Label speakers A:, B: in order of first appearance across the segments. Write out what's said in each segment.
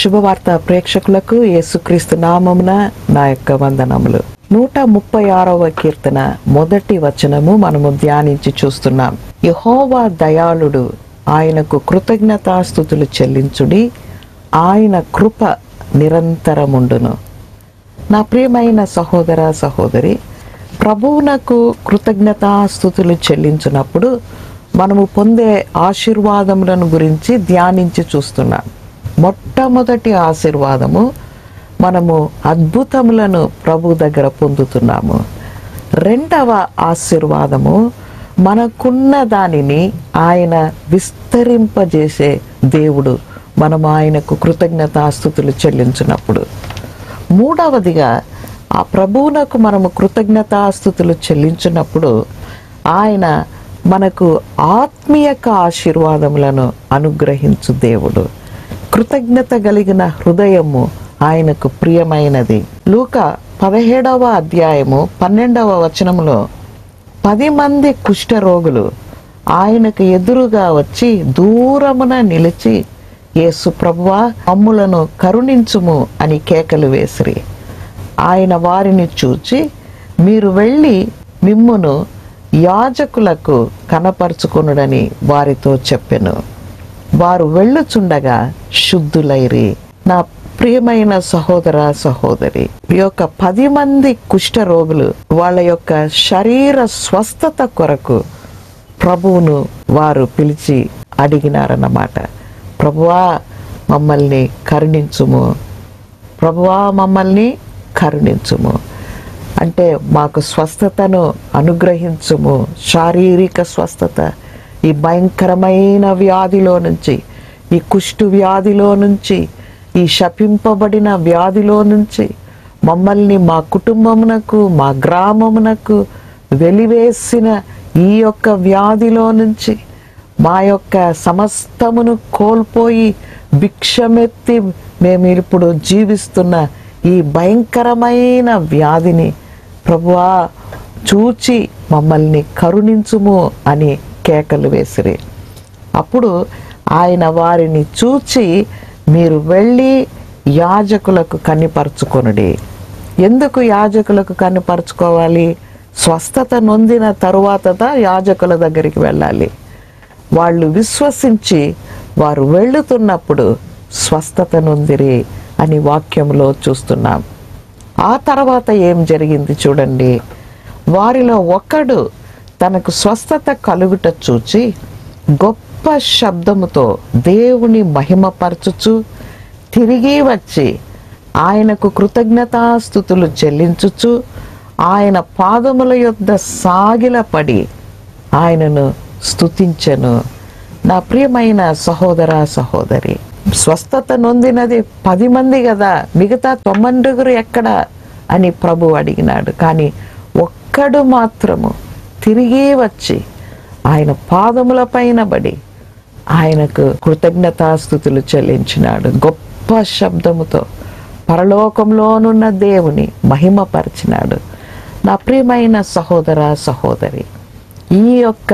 A: శుభవార్త ప్రేక్షకులకు యేసుక్రీస్తు నామమున నా యొక్క వందనములు నూట ముప్పై ఆరవ కీర్తన మొదటి వచనము మనము ధ్యానించి చూస్తున్నాం యహోవా దయాళుడు ఆయనకు కృతజ్ఞతాస్థుతులు చెల్లించుడి ఆయన కృప నిరంతరముండును నా ప్రియమైన సహోదర సహోదరి ప్రభువునకు కృతజ్ఞతాస్థుతులు చెల్లించినప్పుడు మనము పొందే ఆశీర్వాదములను గురించి ధ్యానించి చూస్తున్నాం మొట్టమొదటి ఆశీర్వాదము మనము అద్భుతములను ప్రభు దగ్గర పొందుతున్నాము రెండవ ఆశీర్వాదము మనకున్న దానిని ఆయన విస్తరింపజేసే దేవుడు మనము ఆయనకు కృతజ్ఞతాస్థుతులు చెల్లించినప్పుడు మూడవదిగా ఆ ప్రభువునకు మనము కృతజ్ఞతాస్థుతులు చెల్లించినప్పుడు ఆయన మనకు ఆత్మీయక ఆశీర్వాదములను అనుగ్రహించు దేవుడు కృతజ్ఞత కలిగిన హృదయము ఆయనకు ప్రియమైనది లూక పదిహేడవ అధ్యాయము పన్నెండవ వచనములో పది మంది కుష్ఠరోగులు ఆయనకు ఎదురుగా వచ్చి దూరమున నిలిచి యేసు ప్రభువా అమ్ములను కరుణించుము అని కేకలు వేసిరి ఆయన వారిని చూచి మీరు వెళ్ళి మిమ్మును యాజకులకు కనపరుచుకొనుడని వారితో చెప్పెను వారు వెళ్ళుచుండగా శుద్ధులైరి నా ప్రియమైన సహోదర సహోదరి ఈ యొక్క పది మంది కుష్ఠరోగులు వాళ్ళ యొక్క శరీర స్వస్థత కొరకు ప్రభువును వారు పిలిచి అడిగినారన్నమాట ప్రభువా మమ్మల్ని కరుణించుము ప్రభువా మమ్మల్ని కరుణించుము అంటే మాకు స్వస్థతను అనుగ్రహించుము శారీరక స్వస్థత ఈ భయంకరమైన వ్యాధిలో నుంచి ఈ కుష్టు వ్యాధిలో నుంచి ఈ శపింపబడిన వ్యాధిలో నుంచి మమ్మల్ని మా కుటుంబమునకు మా గ్రామమునకు వెలివేసిన ఈ యొక్క వ్యాధిలో నుంచి మా యొక్క సమస్తమును కోల్పోయి భిక్షమెత్తి మేము ఇప్పుడు జీవిస్తున్న ఈ భయంకరమైన వ్యాధిని ప్రభువా చూచి మమ్మల్ని కరుణించుము అని కేకలు వేసిరి అప్పుడు ఆయన వారిని చూచి మీరు వెళ్ళి యాజకులకు కనిపరుచుకొనుడి ఎందుకు యాజకులకు కనిపరుచుకోవాలి స్వస్థత నొందిన తరువాత యాజకుల దగ్గరికి వెళ్ళాలి వాళ్ళు విశ్వసించి వారు వెళుతున్నప్పుడు స్వస్థత నొందిరి అని వాక్యంలో చూస్తున్నాం ఆ తర్వాత ఏం జరిగింది చూడండి వారిలో ఒకడు తనకు స్వస్థత కలుగుట చూచి గొప్ప శబ్దముతో దేవుని మహిమపరచుచు తిరిగి వచ్చి ఆయనకు కృతజ్ఞతాస్థుతులు చెల్లించుచు ఆయన పాదముల యొద్ద సాగిలపడి ఆయనను స్తుతించెను నా ప్రియమైన సహోదర సహోదరి స్వస్థత నొందినది పది మంది కదా మిగతా తొమ్మిదిగురు ఎక్కడ అని ప్రభు అడిగినాడు కానీ ఒక్కడు మాత్రము తిరిగి వచ్చి ఆయన పాదముల పైన బడి ఆయనకు కృతజ్ఞతాస్థుతులు చెల్లించినాడు గొప్ప శబ్దముతో పరలోకంలోనున్న దేవుని మహిమపరిచినాడు నా ప్రియమైన సహోదర సహోదరి ఈ యొక్క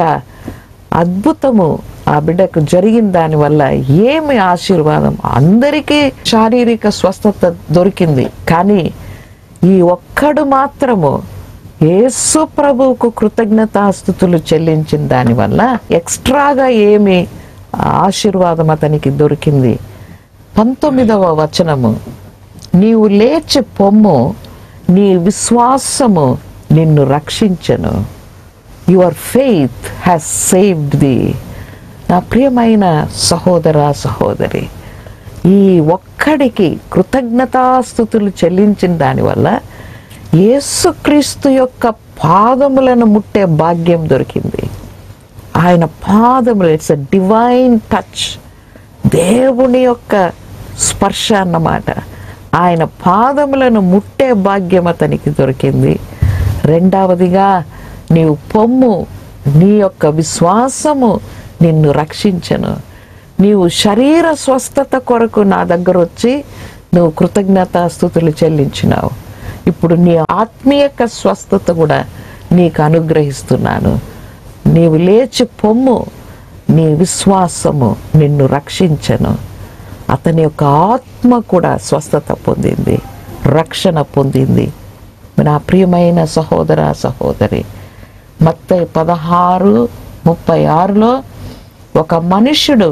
A: అద్భుతము ఆ బిడ్డకు జరిగిన దానివల్ల ఏమి ఆశీర్వాదం అందరికీ శారీరక స్వస్థత దొరికింది కానీ ఈ ఒక్కడు మాత్రము యేసు ప్రభువుకు కృతజ్ఞతాస్థుతులు చెల్లించిన దానివల్ల ఎక్స్ట్రాగా ఏమి ఆశీర్వాదం అతనికి దొరికింది పంతొమ్మిదవ వచనము నీవు లేచి పొమ్ము నీ విశ్వాసము నిన్ను రక్షించను your faith has saved the నా ప్రియమైన సహోదర సహోదరి ఈ ఒక్కడికి కృతజ్ఞతాస్థుతులు చెల్లించిన దానివల్ల యేసుక్రీస్తు యొక్క పాదములను ముట్టే భాగ్యం దొరికింది ఆయన పాదములు ఇట్స్ అ డివైన్ టచ్ దేవుని యొక్క స్పర్శ అన్నమాట ఆయన పాదములను ముట్టే భాగ్యం అతనికి దొరికింది రెండవదిగా నీవు పొమ్ము నీ యొక్క విశ్వాసము నిన్ను రక్షించను నీవు శరీర స్వస్థత కొరకు నా దగ్గర వచ్చి నువ్వు కృతజ్ఞతాస్థుతులు చెల్లించినావు ఇప్పుడు నీ ఆత్మీయక స్వస్థత కూడా నీకు అనుగ్రహిస్తున్నాను నీవు లేచి పొమ్ము నీ విశ్వాసము నిన్ను రక్షించను అతని యొక్క ఆత్మ కూడా స్వస్థత పొందింది రక్షణ పొందింది నా ప్రియమైన సహోదర సహోదరి మత్తయి పదహారు ముప్పై ఆరులో ఒక మనుష్యుడు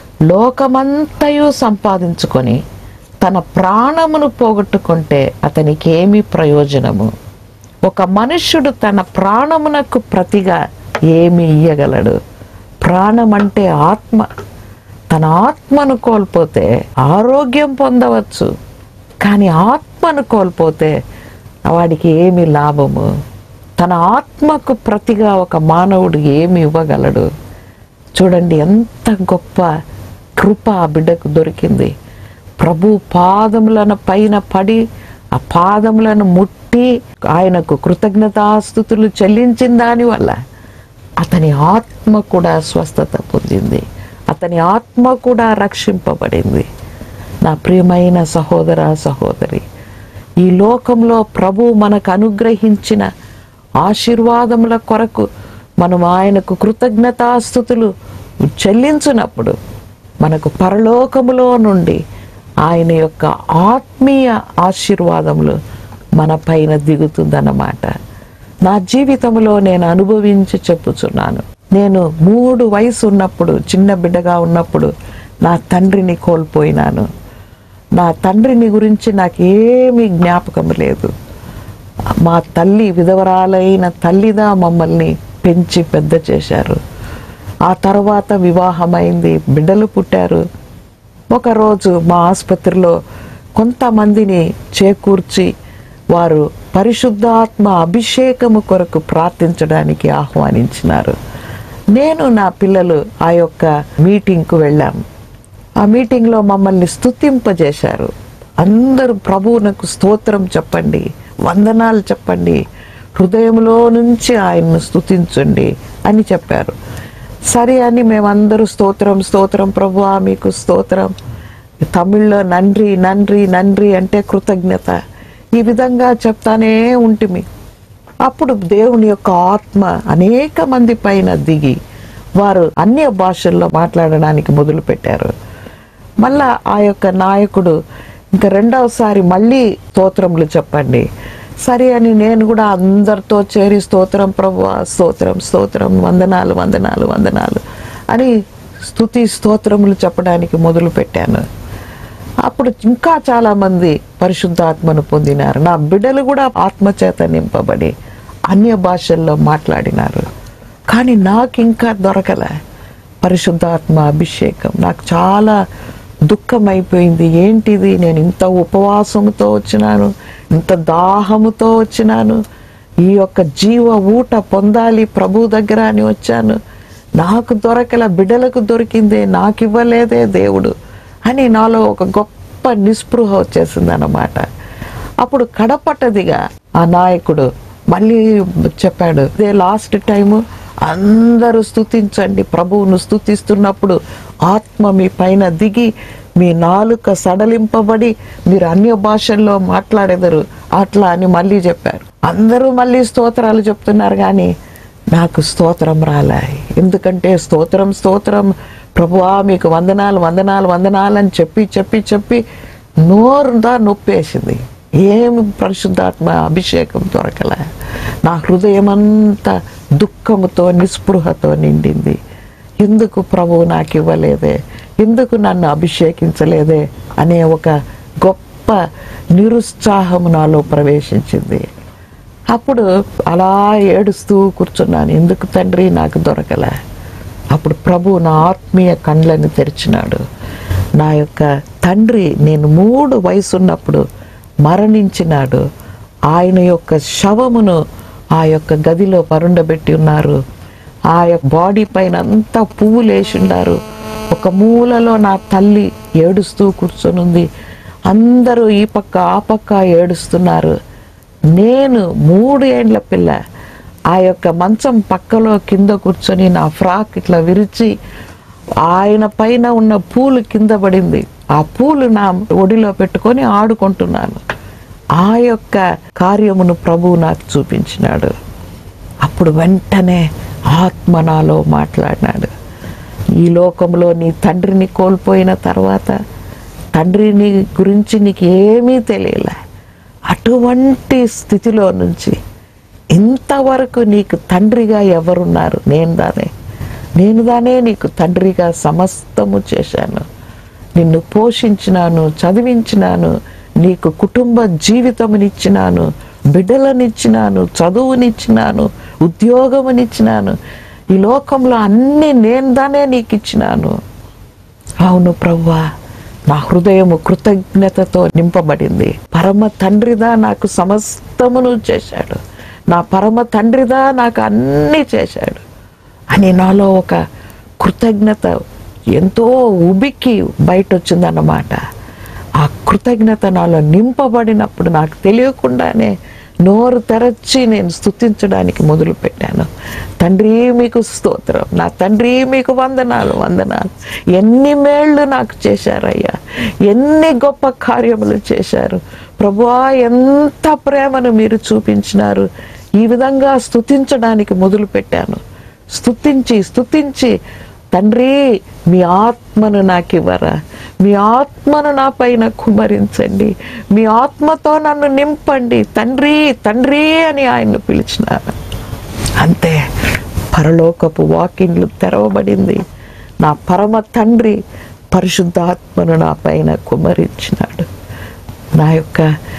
A: లోకమంతయు సంపాదించుకొని తన ప్రాణమును పోగొట్టుకుంటే అతనికి ఏమి ప్రయోజనము ఒక మనుష్యుడు తన ప్రాణమునకు ప్రతిగా ఏమి ఇయ్యగలడు ప్రాణం అంటే ఆత్మ తన ఆత్మను కోల్పోతే ఆరోగ్యం పొందవచ్చు కానీ ఆత్మను కోల్పోతే వాడికి ఏమి లాభము తన ఆత్మకు ప్రతిగా ఒక మానవుడు ఏమి ఇవ్వగలడు చూడండి ఎంత గొప్ప కృప ఆ బిడ్డకు దొరికింది ప్రభు పాదములను పైన పడి ఆ పాదములను ముట్టి ఆయనకు కృతజ్ఞతాస్థుతులు చెల్లించిన దానివల్ల అతని ఆత్మ కూడా స్వస్థత పొందింది అతని ఆత్మ కూడా రక్షింపబడింది నా ప్రియమైన సహోదర సహోదరి ఈ లోకంలో ప్రభు మనకు అనుగ్రహించిన ఆశీర్వాదముల కొరకు మనం ఆయనకు కృతజ్ఞతాస్థుతులు చెల్లించినప్పుడు మనకు పరలోకములో నుండి ఆయన యొక్క ఆత్మీయ ఆశీర్వాదములు మన పైన దిగుతుందన్నమాట నా జీవితంలో నేను అనుభవించి చెప్పుచున్నాను నేను మూడు వయసు ఉన్నప్పుడు చిన్న బిడ్డగా ఉన్నప్పుడు నా తండ్రిని కోల్పోయినాను నా తండ్రిని గురించి నాకు ఏమీ జ్ఞాపకం లేదు మా తల్లి విధవరాలైన తల్లిదా మమ్మల్ని పెంచి పెద్ద చేశారు ఆ తర్వాత వివాహమైంది బిడ్డలు పుట్టారు ఒకరోజు మా ఆసుపత్రిలో కొంతమందిని చేకూర్చి వారు పరిశుద్ధాత్మ అభిషేకము కొరకు ప్రార్థించడానికి ఆహ్వానించినారు నేను నా పిల్లలు ఆ యొక్క మీటింగ్కు వెళ్ళాం ఆ మీటింగ్లో మమ్మల్ని స్తుతింపజేశారు అందరూ ప్రభువునకు స్తోత్రం చెప్పండి వందనాలు చెప్పండి హృదయంలో నుంచి ఆయన్ను స్తుతించండి అని చెప్పారు సరే అని మేమందరూ స్తోత్రం స్తోత్రం ప్రభువా మీకు స్తోత్రం తమిళ్లో నండ్రి నండ్రి నండ్రి అంటే కృతజ్ఞత ఈ విధంగా చెప్తానే ఉంటిమి అప్పుడు దేవుని యొక్క ఆత్మ అనేక మంది పైన దిగి వారు అన్య భాషల్లో మాట్లాడడానికి మొదలు పెట్టారు మళ్ళా ఆ యొక్క నాయకుడు ఇంకా రెండవసారి మళ్ళీ స్తోత్రములు చెప్పండి సరే అని నేను కూడా అందరితో చేరి స్తోత్రం ప్రభు స్తోత్రం స్తోత్రం వందనాలు వందనాలు వందనాలు అని స్తుతి స్తోత్రములు చెప్పడానికి మొదలు పెట్టాను అప్పుడు ఇంకా చాలా మంది పరిశుద్ధాత్మను పొందినారు నా బిడ్డలు కూడా ఆత్మచేత నింపబడి అన్య భాషల్లో మాట్లాడినారు కానీ నాకు ఇంకా దొరకలే పరిశుద్ధాత్మ అభిషేకం నాకు చాలా దుఃఖం అయిపోయింది ఏంటిది నేను ఇంత ఉపవాసముతో వచ్చినాను ఇంత దాహముతో వచ్చినాను ఈ యొక్క జీవ ఊట పొందాలి ప్రభు దగ్గర అని వచ్చాను నాకు దొరకల బిడ్డలకు దొరికిందే నాకు ఇవ్వలేదే దేవుడు అని నాలో ఒక గొప్ప నిస్పృహ వచ్చేసింది అన్నమాట అప్పుడు కడపట్టదిగా ఆ నాయకుడు మళ్ళీ చెప్పాడు ఇదే లాస్ట్ టైము అందరూ స్తుతించండి ప్రభువును స్తుతిస్తున్నప్పుడు ఆత్మ మీ పైన దిగి మీ నాలుక సడలింపబడి మీరు అన్య భాషల్లో మాట్లాడేదరు అట్లా అని మళ్ళీ చెప్పారు అందరూ మళ్ళీ స్తోత్రాలు చెప్తున్నారు కానీ నాకు స్తోత్రం రాలే ఎందుకంటే స్తోత్రం స్తోత్రం ప్రభువా మీకు వందనాలు వందనాలు వందనాలు అని చెప్పి చెప్పి చెప్పి నోరుదా నొప్పేసింది ఏమి పరిశుద్ధాత్మ అభిషేకం దొరకలే నా హృదయం అంతా దుఃఖముతో నిస్పృహతో నిండింది ఎందుకు ప్రభువు నాకు ఇవ్వలేదే ఎందుకు నన్ను అభిషేకించలేదే అనే ఒక గొప్ప నిరుత్సాహం నాలో ప్రవేశించింది అప్పుడు అలా ఏడుస్తూ కూర్చున్నాను ఎందుకు తండ్రి నాకు దొరకలే అప్పుడు ప్రభు నా ఆత్మీయ కండ్లను తెరిచినాడు నా యొక్క తండ్రి నేను మూడు వయసున్నప్పుడు మరణించినాడు ఆయన యొక్క శవమును ఆ యొక్క గదిలో పరుండబెట్టి ఉన్నారు ఆ యొక్క బాడీ పైన అంతా పువ్వులు వేసి ఉన్నారు ఒక మూలలో నా తల్లి ఏడుస్తూ కూర్చొనుంది అందరూ ఈ పక్క ఆ పక్క ఏడుస్తున్నారు నేను మూడు ఏండ్ల పిల్ల ఆ యొక్క మంచం పక్కలో కింద కూర్చొని నా ఫ్రాక్ ఇట్లా విరిచి ఆయన పైన ఉన్న పూలు కింద పడింది ఆ పూలు నా ఒడిలో పెట్టుకొని ఆడుకుంటున్నాను ఆ యొక్క కార్యమును ప్రభువు నాకు చూపించినాడు అప్పుడు వెంటనే ఆత్మ నాలో మాట్లాడినాడు ఈ లోకంలో నీ తండ్రిని కోల్పోయిన తర్వాత తండ్రిని గురించి నీకు ఏమీ తెలియలే అటువంటి స్థితిలో నుంచి ఇంతవరకు నీకు తండ్రిగా ఎవరున్నారు నేను దానే నేను దానే నీకు తండ్రిగా సమస్తము చేశాను నిన్ను పోషించినాను చదివించినాను నీకు కుటుంబ జీవితమునిచ్చినాను బిడ్డలనిచ్చినాను చదువునిచ్చినాను ఉద్యోగమునిచ్చినాను ఈ లోకంలో అన్నీ నేను దానే నీకు ఇచ్చినాను అవును ప్రవ్వా నా హృదయము కృతజ్ఞతతో నింపబడింది పరమ తండ్రిదా నాకు సమస్తమును చేశాడు నా పరమ తండ్రిదా నాకు అన్నీ చేశాడు అని నాలో ఒక కృతజ్ఞత ఎంతో ఉబికి బయట వచ్చిందన్నమాట ఆ కృతజ్ఞత నాలో నింపబడినప్పుడు నాకు తెలియకుండానే నోరు తెరచి నేను స్తుతించడానికి మొదలు పెట్టాను తండ్రి మీకు స్తోత్రం నా తండ్రి మీకు వందనాలు వందనాలు ఎన్ని మేళ్ళు నాకు చేశారయ్యా ఎన్ని గొప్ప కార్యములు చేశారు ప్రభువా ఎంత ప్రేమను మీరు చూపించినారు ఈ విధంగా స్తుతించడానికి మొదలు పెట్టాను స్తుతించి స్తుతించి తండ్రి మీ ఆత్మను నాకు ఇవ్వరా మీ ఆత్మను నా పైన కుమరించండి మీ ఆత్మతో నన్ను నింపండి తండ్రి తండ్రి అని ఆయన్ను పిలిచినాను అంతే పరలోకపు వాకిన్లు తెరవబడింది నా పరమ తండ్రి పరిశుద్ధాత్మను నా పైన కుమరించినాడు నా యొక్క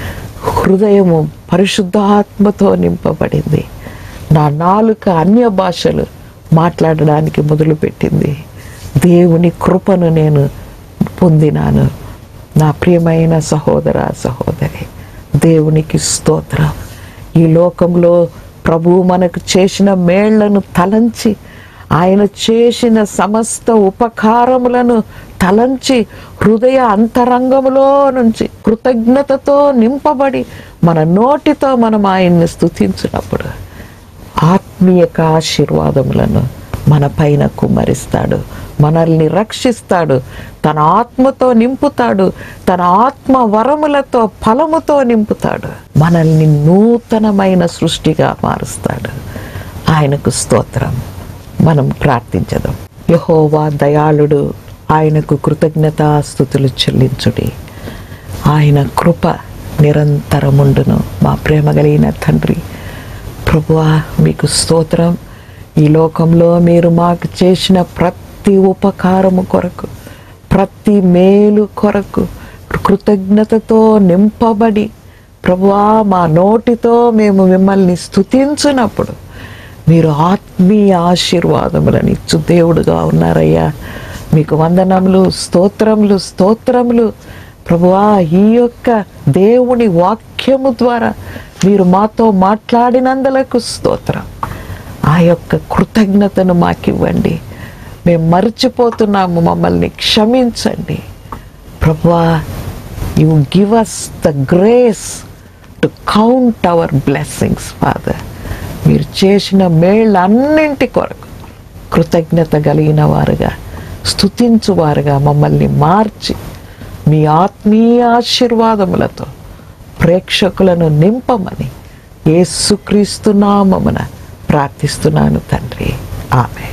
A: హృదయము పరిశుద్ధాత్మతో నింపబడింది నా నాలుక అన్య భాషలు మాట్లాడడానికి మొదలుపెట్టింది దేవుని కృపను నేను పొందినాను నా ప్రియమైన సహోదర సహోదరి దేవునికి స్తోత్రం ఈ లోకంలో ప్రభువు మనకు చేసిన మేళ్లను తలంచి ఆయన చేసిన సమస్త ఉపకారములను తలంచి హృదయ అంతరంగములో నుంచి కృతజ్ఞతతో నింపబడి మన నోటితో మనం ఆయన్ని స్తుతించినప్పుడు ఆత్మీయక ఆశీర్వాదములను మన పైన కుమ్మరిస్తాడు మనల్ని రక్షిస్తాడు తన ఆత్మతో నింపుతాడు తన ఆత్మ వరములతో ఫలముతో నింపుతాడు మనల్ని నూతనమైన సృష్టిగా మారుస్తాడు ఆయనకు స్తోత్రం మనం ప్రార్థించదాం యహోవా దయాళుడు ఆయనకు కృతజ్ఞతాస్థుతులు చెల్లించుడి ఆయన కృప నిరంతరముండును మా ప్రేమ కలిగిన తండ్రి ప్రభువా మీకు స్తోత్రం ఈ లోకంలో మీరు మాకు చేసిన ప్రతి ఉపకారము కొరకు ప్రతి మేలు కొరకు కృతజ్ఞతతో నింపబడి ప్రభువా మా నోటితో మేము మిమ్మల్ని స్తుతించినప్పుడు మీరు ఆత్మీయ ఆశీర్వాదములను ఇచ్చు దేవుడుగా ఉన్నారయ్యా మీకు వందనములు స్తోత్రములు స్తోత్రములు ప్రభువా ఈ యొక్క దేవుని వాక్యము ద్వారా మీరు మాతో మాట్లాడినందులకు స్తోత్రం ఆ యొక్క కృతజ్ఞతను మాకివ్వండి మేము మర్చిపోతున్నాము మమ్మల్ని క్షమించండి ప్రభువా you give us the grace to count our blessings father మీరు చేసిన మేళ్ళన్నింటి కొరకు కృతజ్ఞత కలిగిన వారుగా స్తుతించువారుగా మమ్మల్ని మార్చి మీ ఆత్మీయ ఆశీర్వాదములతో ప్రేక్షకులను నింపమని యేసుక్రీస్తు నామమున ప్రార్థిస్తున్నాను తండ్రి ఆమె